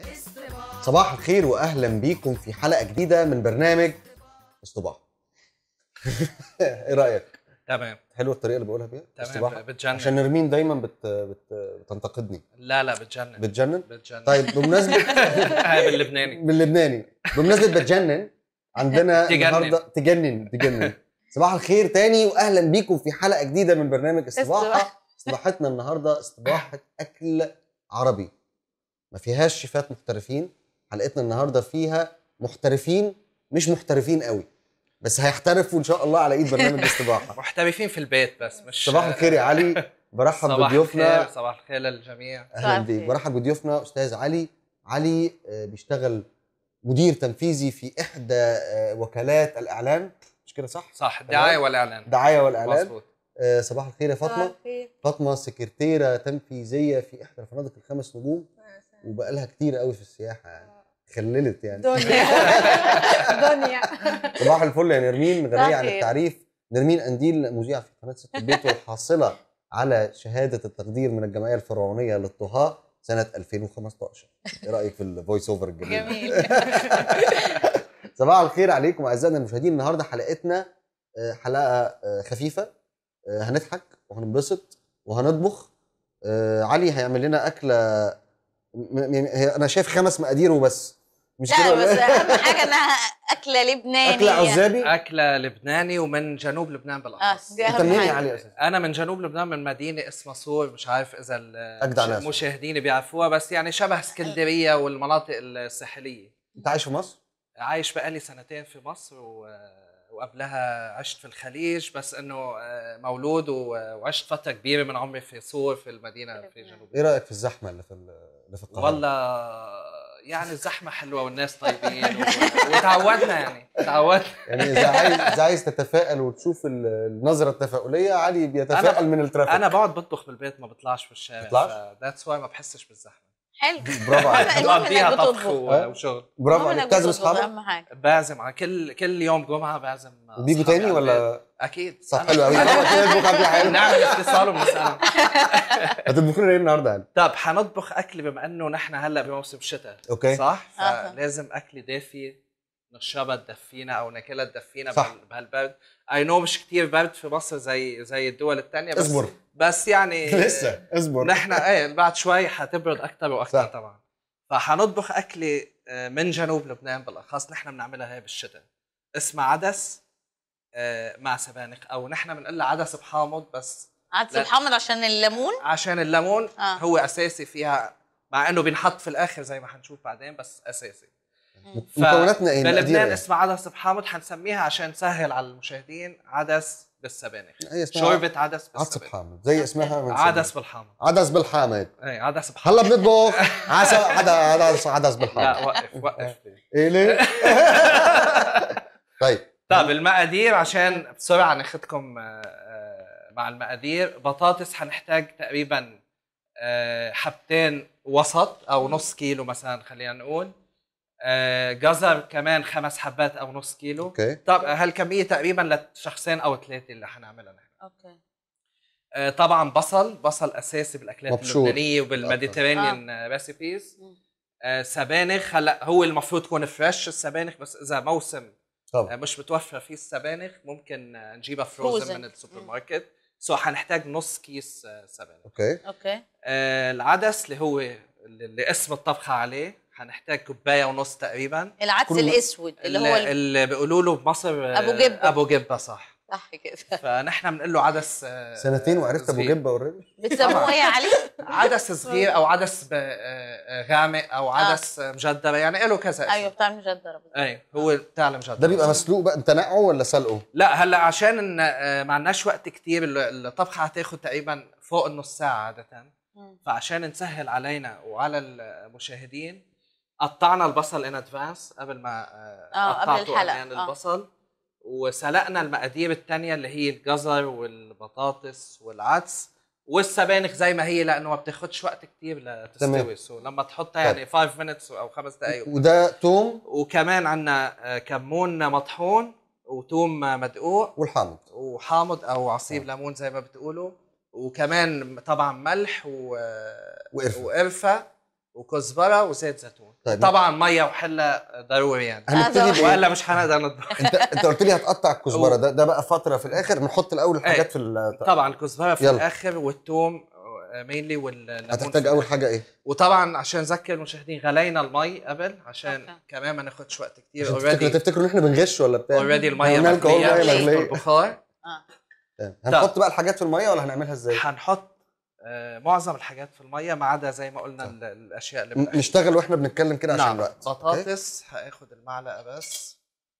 صباح الخير واهلا بيكم في حلقه جديده من برنامج الصباح ايه رايك تمام حلوه الطريقه اللي بقولها بيها تمام الصباح بتجنن عشان نرمين دايما بت... بت... بتنتقدني لا لا بتجنن بتجنن بتجنن طيب بمناسبه هاي باللبناني باللبناني بمناسبه بتجنن عندنا تجنن. النهارده تجنن تجنن صباح الخير تاني واهلا بيكم في حلقه جديده من برنامج الصباحه الصباح. صباحتنا النهارده استباحه اكل عربي ما فيهاش شيفات محترفين حلقتنا النهارده فيها محترفين مش محترفين قوي بس هيحترفوا ان شاء الله على ايد برنامج الاستباحه محترفين في البيت بس مش صباح الخير يا علي برحب صباح بضيوفنا الخير صباح الخير للجميع اهلا صباح بيك الخير. برحب بضيوفنا استاذ علي علي آه، بيشتغل مدير تنفيذي في احدى آه، وكالات الاعلان مش كده صح صح الدعايه والاعلان دعايه والاعلان مظبوط آه، صباح الخير يا صباح فاطمه الخير. فاطمه سكرتيره تنفيذيه في احدى الفنادق الخمس نجوم وبقى لها كتير قوي في السياحه يعني خللت يعني دنيا دنيا صباح الفل يا نرمين غنيه صباح عن الخير. التعريف نرمين انديل مذيعه في قناه ست البيت والحاصله على شهاده التقدير من الجمعيه الفرعونيه للطهاه سنه 2015 ايه رايك في الفويس اوفر الجميل جميل صباح الخير عليكم اعزائنا المشاهدين النهارده حلقتنا آه، حلقه آه، خفيفه آه، هنضحك وهننبسط وهنطبخ آه، علي هيعمل لنا اكله م- م- هي انا شايف خمس مقادير وبس مش كده لا ولا بس إيه؟ اهم حاجه انها اكله لبنانيه اكله عزابي اكله لبناني ومن جنوب لبنان اه بالاخص دي انت اهم منين يا حاجه علي اساسا انا من جنوب لبنان من مدينه اسمها صور مش عارف اذا أجدع ناس. المشاهدين بيعرفوها بس يعني شبه اسكندريه والمناطق الساحليه انت عايش في مصر عايش بقالي سنتين في مصر و... وقبلها عشت في الخليج بس انه آه، مولود و... وعشت فتره كبيره من عمري في صور في المدينه في جنوب ايه رايك في الزحمه اللي في ال- اللي في القاهره والله يعني الزحمه حلوه والناس طيبين و... وتعودنا يعني تعودنا يعني اذا عايز اذا عايز تتفائل وتشوف ال- النظره التفاؤليه علي بيتفائل أنا- من الترافيك انا بقعد بطبخ بالبيت ما بطلعش في الشارع بتطلعش؟ ذاتس واي ما بحسش بالزحمه حلو برافو عليك المهم بقضيها انك طبخ بتطبخ و... أه؟ وشغل برافو المهم عليك انك بتعزم بتطبخ اصحابك اهم حاجه بعزم على كل كل يوم جمعه بعزم بيجوا أصحابي تاني على البيت. ولا اكيد صح أنا- حلو قوي هتطبخ اكل حلو نعمل اتصال وبنسالهم هتطبخ لنا ايه النهارده يعني طب حنطبخ اكل بما انه نحن هلا بموسم الشتاء اوكي صح؟ آه. فلازم اكل دافي نشربها تدفينا او ناكلها تدفينا صح. بهال- بهالبرد اي نو مش كتير برد في مصر زي زي الدول الثانيه بس اصبر بس يعني لسه اصبر نحن ايه بعد شوي حتبرد اكثر واكثر صح. طبعا فحنطبخ اكله آه، من جنوب لبنان بالاخص نحن بنعملها هي بالشتاء اسمها عدس آه، مع سبانخ او نحن بنقول لها عدس بحامض بس عدس لا. محمد عشان الليمون عشان الليمون آه. هو اساسي فيها مع انه بينحط في الاخر زي ما حنشوف بعدين بس اساسي ف- مكوناتنا ايه مقادير بلبنان ايه اسمها عدس بحامض حنسميها عشان نسهل على المشاهدين عدس بالسبانخ هي اسمها شوربه عدس عدس بالسبانخ بحامض زي اسمها من عدس سبب. بالحامض عدس بالحامض اي عدس بحامض هلا بنطبخ عسل عدس عدس عدس لا بالحامض وقف وقف ايه ليه طيب طيب المقادير عشان بسرعه ناخدكم آه، آه، مع المقادير بطاطس حنحتاج تقريبا آه، حبتين وسط او نص كيلو مثلا خلينا نقول آه، جزر كمان خمس حبات او نص كيلو اوكي طب هالكميه تقريبا لشخصين او ثلاثه اللي حنعملها نحن اوكي آه، طبعا بصل بصل اساسي بالاكلات مبشور. اللبنانيه وبالميديترينيان ريسيبيز مم. آه، سبانخ هلا هو المفروض تكون فريش السبانخ بس اذا موسم آه، طبعا مش متوفر فيه السبانخ ممكن آه، نجيبها فروزن Frozen. من السوبر مم. ماركت سو حنحتاج نص كيس آه، سبانخ اوكي اوكي آه، العدس اللي هو اللي اللي اسم الطبخه عليه حنحتاج كوبايه ونص تقريبا العدس كل- الاسود اللي هو ال- اللي بيقولوا له بمصر آه، أبو جبة. ابو جبه صح صح كده فنحن بنقول له عدس آه، سنتين وعرفت ابو صغير. جبه اوريدي بتسموه ايه يا علي؟ عدس صغير او عدس ب- آه، آه، غامق او عدس آه. مجدره يعني له كذا اسم. ايوه بتاع مجدره اي هو بتاع المجدره ده بيبقى مسلوق بقى انت نقعه ولا سلقه لا هلا عشان إن آه، ما عندناش وقت كتير ال- الطبخه حتاخد تقريبا فوق النص ساعه عاده مم. فعشان نسهل علينا وعلى المشاهدين قطعنا البصل ان ادفانس قبل ما آه، آه، قبل قطعته الحلقة، أمان آه. البصل وسلقنا المقادير الثانيه اللي هي الجزر والبطاطس والعدس والسبانخ زي ما هي لانه ما بتاخدش وقت كتير تمام. لتستوي سو لما تحطها يعني 5 minutes او خمس دقائق وده توم وكمان عندنا كمون مطحون وتوم مدقوق والحامض وحامض او عصير ليمون زي ما بتقولوا وكمان طبعا ملح و... وقرفة. وقرفه وكزبره وزيت زيتون طيب. طبعا ميه وحله ضروري يعني هنبتدي بايه؟ والا مش هنقدر نطبخ انت انت قلت لي هتقطع الكزبره ده ده بقى فتره في الاخر نحط الاول الحاجات في ال- طبعا الكزبره في يلا. الاخر والثوم مينلي والليمون هتحتاج في اول الآخر. حاجه ايه؟ وطبعا عشان نذكر المشاهدين غلينا المي قبل عشان أوكي. كمان ما ناخدش وقت كتير عشان تفتكروا اوريدي تفتكروا ان احنا بنغش ولا بتاع اوريدي الميه قلنا لكم أهو مغليه المية بشوف مغلية. البخار تمام. هنحط بقى الحاجات في الميه ولا هنعملها ازاي؟ هنحط آه، معظم الحاجات في الميه ما عدا زي ما قلنا طب. ال- الاشياء اللي ن- بالآخر. نشتغل واحنا بنتكلم كده عشان نعم الوقت أوكي؟ بطاطس هاخد المعلقه بس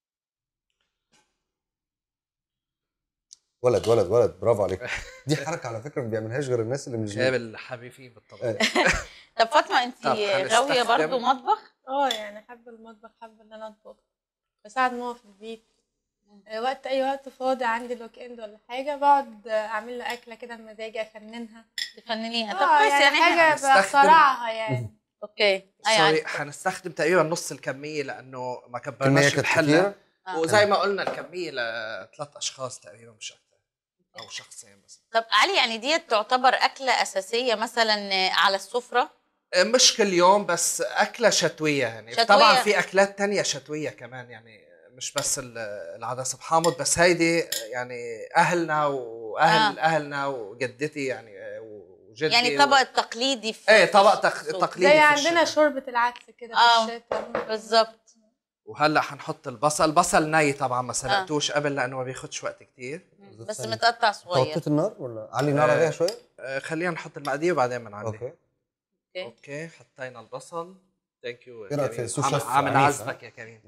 ولد ولد ولد برافو عليك دي حركه على فكره ما بيعملهاش غير الناس اللي مش شاب الحبيبين بالطبع إيه. طب فاطمه انت طب غاويه هنستخدم- برضو مطبخ اه يعني حابه المطبخ حابه ان انا اطبخ بساعد ماما في البيت آه، وقت اي وقت فاضي عندي الويك اند ولا حاجه بقعد آه، اعمل له اكله كده بمزاجي افننها تفننيها طب اه كويس يعني يعني حاجه هنستخدم- بخترعها يعني اوكي اي سوري عادي. هنستخدم تقريبا نص الكميه لانه ما كميه كبرناش كانت الحله كتيره آه. وزي ما قلنا الكميه لثلاث اشخاص تقريبا مش اكثر او شخصين مثلا طب علي يعني ديت تعتبر اكله اساسيه مثلا على السفره مش كل يوم بس اكله شتويه يعني شتوية. طبعا في اكلات تانية شتويه كمان يعني مش بس ال- العدس بحامض بس هيدي يعني اهلنا واهل آه. آه. اهلنا وجدتي يعني وجدي يعني و- طبق التقليدي في ايه طبق تق... في الصوف. تقليدي زي في عندنا الشتاء. شوربه العدس كده آه. في الشتاء بالظبط وهلا حنحط البصل البصل ني طبعا ما سلقتوش قبل لانه ما بياخدش وقت كتير بس متقطع صغير توطيت النار ولا علي النار آه. عليها شويه؟ آه، خلينا نحط المقادير وبعدين بنعلي اوكي اوكي اوكي حطينا البصل ثانك يو إيه رأيك في سوس شيف عامل عنيف، عزمك يا كريم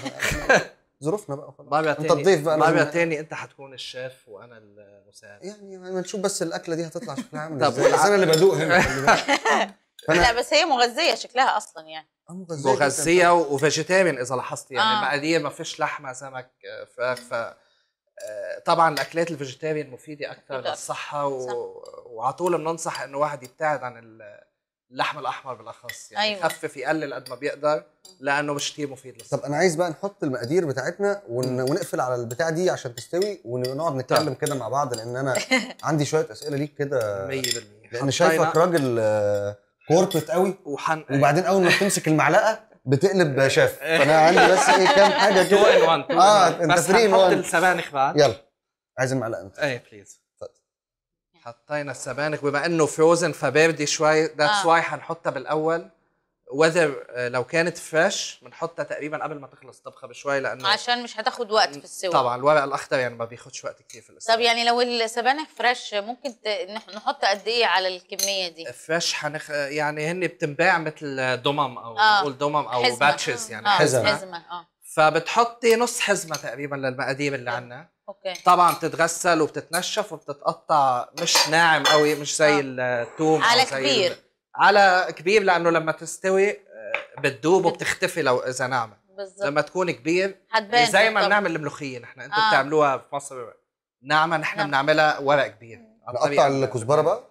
لا، ظروفنا بقى خلاص مرة انت تاني الضيف بقى مرة لازم- تاني انت حتكون الشيف وانا المساعد يعني ما نشوف بس الاكله دي هتطلع شكلها عامل طب ازاي بس انا اللي بدوق هنا خلي بالك. فأنا- لا بس هي مغذيه شكلها اصلا يعني آه، مغذية جداً. مغذية وفيجيتيريان اذا لاحظتي يعني آه. المقادير ما فيش لحمة سمك آه، فراخ ف آه، طبعا الاكلات الفيجيتيريان مفيده اكثر مفيدة. للصحه و... صح. وعلى طول بننصح انه واحد يبتعد عن ال- اللحم الاحمر بالاخص يعني أيوة. يخفف يقلل قد ما بيقدر لانه مش كثير مفيد للصحه طب انا عايز بقى نحط المقادير بتاعتنا ون... ونقفل على البتاع دي عشان تستوي ونقعد نتكلم كده مع بعض لان انا عندي شويه اسئله ليك كده 100% لان شايفك راجل آه، كوربت قوي وحن وبعدين اول ما بتمسك المعلقه بتقلب شاف فانا عندي بس ايه كام حاجه 2 كده ان 1 آه، أنت بس three in هنحط one. السبانخ بعد يلا عايز المعلقه انت ايه بليز اتفضل. حطينا السبانخ بما انه فروزن فباردة شوي ذاتس آه. واي حنحطها بالاول وذر لو كانت فريش بنحطها تقريبا قبل ما تخلص الطبخه بشوي لانه عشان مش هتاخد وقت في السوا طبعا الورق الاخضر يعني ما بياخدش وقت كثير في الاسلوب طب يعني لو السبانخ فريش ممكن ت... نح- نحط قد ايه على الكميه دي فريش حنخ... يعني هن بتنباع مثل ضمم او آه. نقول ضمم او حزمة. باتشز يعني اه حزمة. حزمه اه فبتحطي نص حزمه تقريبا للمقادير اللي عندنا اوكي طبعا بتتغسل وبتتنشف وبتتقطع مش ناعم قوي مش زي آه. الثوم على أو زي كبير. ال- على كبير لانه لما تستوي آه، بتدوب وبتختفي لو اذا ناعمه بالظبط لما تكون كبير هتبان زي ما بالطبع. بنعمل الملوخيه نحن انتم آه. بتعملوها في مصر ناعمه نحن نعم. بنعملها ورق كبير عن طريق نقطع ال- الكزبره بقى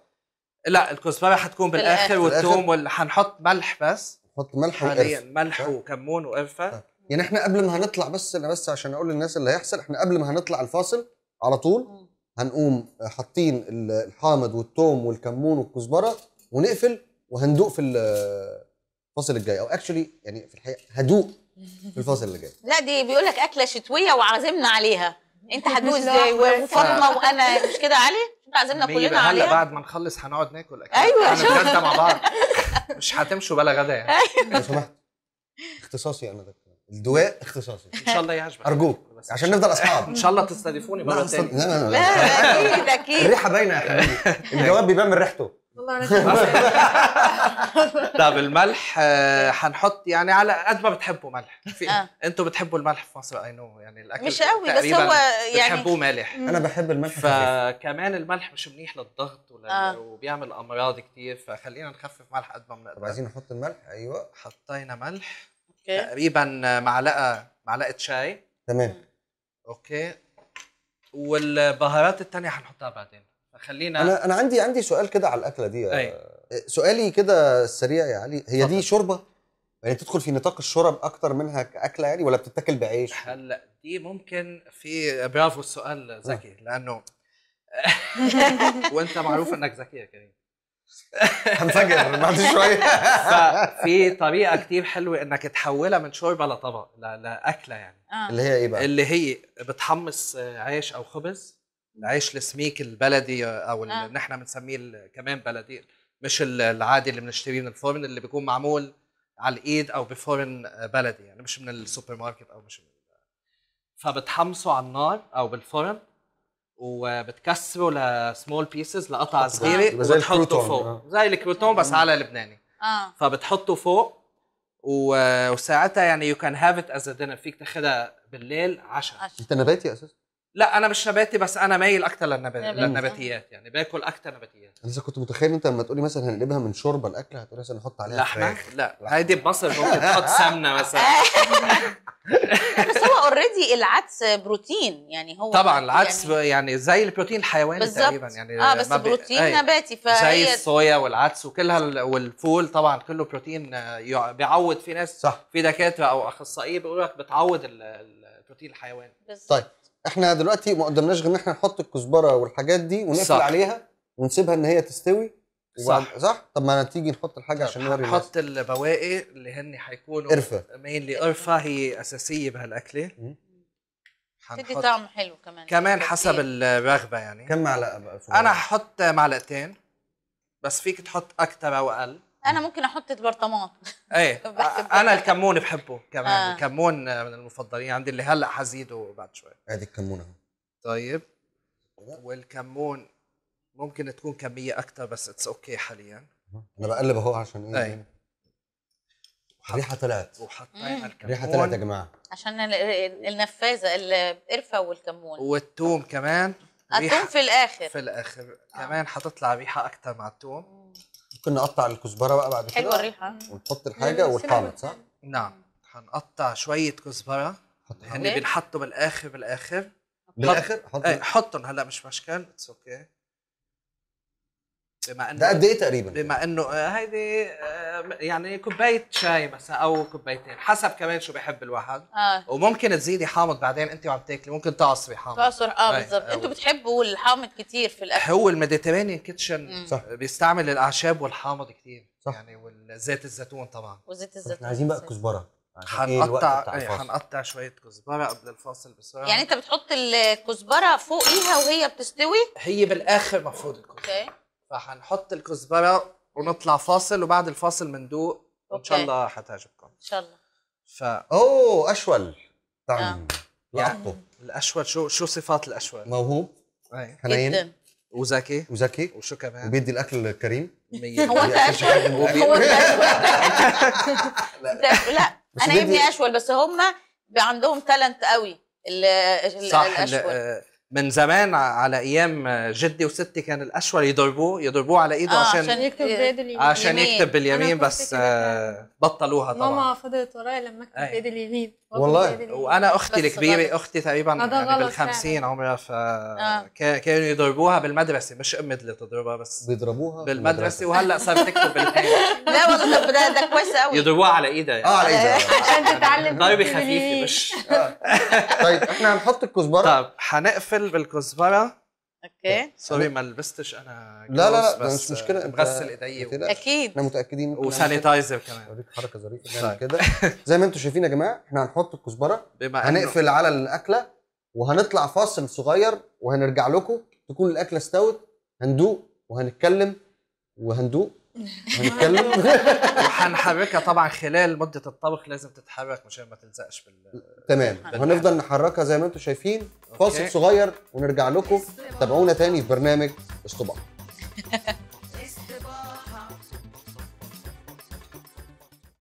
لا الكزبره حتكون بالاخر بالآخر. والثوم وال... حنحط ملح بس نحط ملح حاليا وقرفه ملح صح؟ وكمون وقرفه يعني احنا قبل ما هنطلع بس انا بس عشان اقول للناس اللي هيحصل احنا قبل ما هنطلع الفاصل على طول مم. هنقوم حاطين ال- الحامض والثوم والكمون والكزبره ونقفل وهندوق في ال- الفاصل الجاي او اكشولي يعني في الحقيقه هدوق في الفاصل اللي جاي لا دي بيقول لك اكله شتويه وعازمنا عليها انت هتدوق مش ازاي لوحدك. وفاطمه وانا مش كده علي انت عازمنا مية كلنا هلا عليها بعد ما نخلص حنقعد ناكل اكيد أيوة، هنتغدى مع بعض مش هتمشوا بلا غدا يعني لو سمحت اختصاصي انا ده الدواء اختصاصي ان شاء الله يعجبك ارجوك بس عشان نفضل اصحاب ان شاء الله تستضيفوني لا مره أصلاً- ثانيه لا لا لا لا اكيد اكيد الريحه باينه يا حبيبي الجواب بيبان من ريحته والله انا طب الملح آه، حنحط يعني على قد ما بتحبوا ملح في آه. انتوا بتحبوا الملح في مصر اي نو يعني الاكل مش قوي بس تقريباً هو يعني بتحبوه مالح انا بحب الملح خفيف. فكمان الملح مش منيح للضغط ولا آه. وبيعمل امراض كتير فخلينا نخفف ملح قد ما طب بنقدر عايزين نحط الملح ايوه حطينا ملح اوكي تقريبا معلقه معلقه شاي تمام اوكي والبهارات التانية حنحطها بعدين فخلينا انا انا عندي عندي سؤال كده على الاكله دي أي. سؤالي كده سريع يا علي هي دي اتفضل. شوربه يعني تدخل في نطاق الشرب اكتر منها كاكله يعني ولا بتتاكل بعيش هلا دي ممكن في برافو السؤال ذكي لانه وانت معروف انك ذكي يا كريم هنفجر بعد شويه ففي طريقه كتير حلوه انك تحولها من شوربه لطبق ل- لاكله يعني اه اللي هي ايه بقى؟ اللي هي بتحمص عيش او خبز العيش السميك البلدي او آه. اللي نحن بنسميه ال- كمان بلدي مش ال- العادي اللي بنشتريه من الفرن اللي بيكون معمول على الايد او بفرن بلدي يعني مش من السوبر ماركت او مش من فبتحمصه على النار او بالفرن وبتكسره لسمول بيسز لقطع صغيره يبقى زي وبتحطه الكروتون، فوق آه. زي الكروتون بس على لبناني اه فبتحطه فوق و- وساعتها يعني يو كان هاف ات از دينر فيك تاخذها بالليل عشاء عشان انت نباتي اساسا؟ لا انا مش نباتي بس انا مايل اكثر للنب... نبات. للنباتيات يعني باكل اكثر نباتيات انا لسه كنت متخيل انت لما تقولي مثلا هنقلبها من شوربه الاكله هتقولي مثلا نحط عليها لحمه فراخ. لا هيدي بمصر ممكن تحط سمنه مثلا بس هو اوريدي العدس بروتين يعني هو طبعا العدس يعني يعني زي البروتين الحيواني بالظبط تقريبا يعني اه بس ما بي- بروتين أي. نباتي زي فهي الصويا والعدس وكلها ال- والفول طبعا كله بروتين آه، يع- بيعوض في ناس صح في دكاتره او اخصائيه بيقولوا لك بتعوض ال- ال- البروتين الحيواني بالظبط. طيب احنا دلوقتي ما قدمناش غير ان احنا نحط الكزبره والحاجات دي ونقفل صح. عليها ونسيبها ان هي تستوي وبعد- صح. صح طب ما تيجي نحط الحاجه عشان نوري الناس نحط البواقي اللي هن حيكونوا قرفة. مينلي قرفه هي اساسيه بهالاكله مم. تدي حنحط طعم حلو كمان كمان بس حسب إيه؟ الرغبه يعني كم معلقه بقى صغيرة؟ انا هحط معلقتين بس فيك تحط اكثر او اقل انا ممكن احط البرطمان ايه بحب- انا الكمون بحبه كمان آه. آه. الكمون من المفضلين عندي اللي هلا حزيده بعد شوي ادي الكمونه اهو طيب والكمون ممكن تكون كميه اكثر بس اتس اوكي حاليا انا بقلب اهو عشان ايه أي. الريحه طلعت وحطينا مم. الريحه طلعت يا الكمون جماعه عشان ال- ال- النفاذه القرفه والكمون والثوم كمان الثوم في الاخر في الاخر كمان حططلع ريحه اكثر مع الثوم ممكن نقطع الكزبره بقى بعد كده حلوه الريحه ونحط الحاجه والحامض صح؟ نعم حنقطع شويه كزبره حط هن حامض ليه؟ بنحطوا بالاخر بالاخر بالاخر حط ايه حطهم هلا مش مشكل اتس اوكي بما انه ده قد ايه تقريبا؟ بما انه آه، هيدي آه، يعني كوبايه شاي مثلا او كوبايتين حسب كمان شو بحب الواحد اه وممكن تزيدي حامض بعدين انت وعم تاكلي ممكن تعصري حامض تعصر اه أي، بالظبط أو- انتوا بتحبوا الحامض كتير في الاكل هو الميديترينيان كيتشن مم. صح. بيستعمل الاعشاب والحامض كتير صح. يعني والزيت الزيتون طبعا وزيت الزيتون احنا عايزين بقى الكزبره عشان إيه الوقت حنقطع بتاع ايه الفاصل. حنقطع شويه كزبره قبل الفاصل بسرعه يعني انت بتحط الكزبره فوقيها وهي بتستوي هي بالاخر مفروض تكون اوكي فحنحط الكزبره ونطلع فاصل وبعد الفاصل بندوق وان شاء أوكي. الله حتعجبكم ان شاء الله ف اوه اشول طعم آه. لقطه الاشول شو شو صفات الاشول؟ موهوب ايه حنين جدا وذكي وذكي وشو كمان؟ وبيدي الاكل كريم مية هو انت بيأكلش حد اشول من الأكل. هو انت اشول أنت- لا بس انا بيدي- ابني اشول بس هم عندهم تالنت قوي ال- ال- صح ال- الاشول آه، من زمان ع- على ايام آه، جدي وستي كان الاشول يضربوه يضربوه على ايده آه، عشان عشان يكتب إيه. بيد اليمين عشان يمين. يكتب باليمين أنا كنت بس كده آه، بطلوها طبعا ماما فضلت ورايا لما اكتب أي. بايد اليمين والله؟ بإيد اليمين. وانا اختي بس الكبيره غلط. اختي تقريبا آه، ده يعني غلط بالخمسين فعلاً. عمرها ف آه. كا- كانوا يضربوها بالمدرسه مش امي اللي تضربها بس بيضربوها في بالمدرسه وهلا صارت تكتب بالاثنين لا والله طب ده ده كويس قوي يضربوها على ايدها يعني اه على ايدها عشان تتعلم ضربه تكتب خفيفه باليمين. مش طيب احنا هنحط الكزبره طب حنقفل بالكزبره اوكي سوري ما لبستش انا لا لا لا gloves، ده بس مش مشكله انت بغسل ما ايدي تقلقش. اكيد احنا متاكدين ممكن نعمل كده. وسانيتايزر كمان اوريك حركه ظريفه نعمل طيب. كده زي ما انتم شايفين يا جماعه احنا هنحط الكزبره بما انه هنقفل على الاكله وهنطلع فاصل صغير وهنرجع لكم تكون الاكله استوت هندوق وهنتكلم وهندوق وهنتكلم وحنحركها طبعا خلال مده الطبخ لازم تتحرك مشان ما تلزقش بال تمام وهنفضل نحركها زي ما انتم شايفين فاصل أوكي. صغير ونرجع لكم تابعونا تاني في برنامج اصطباح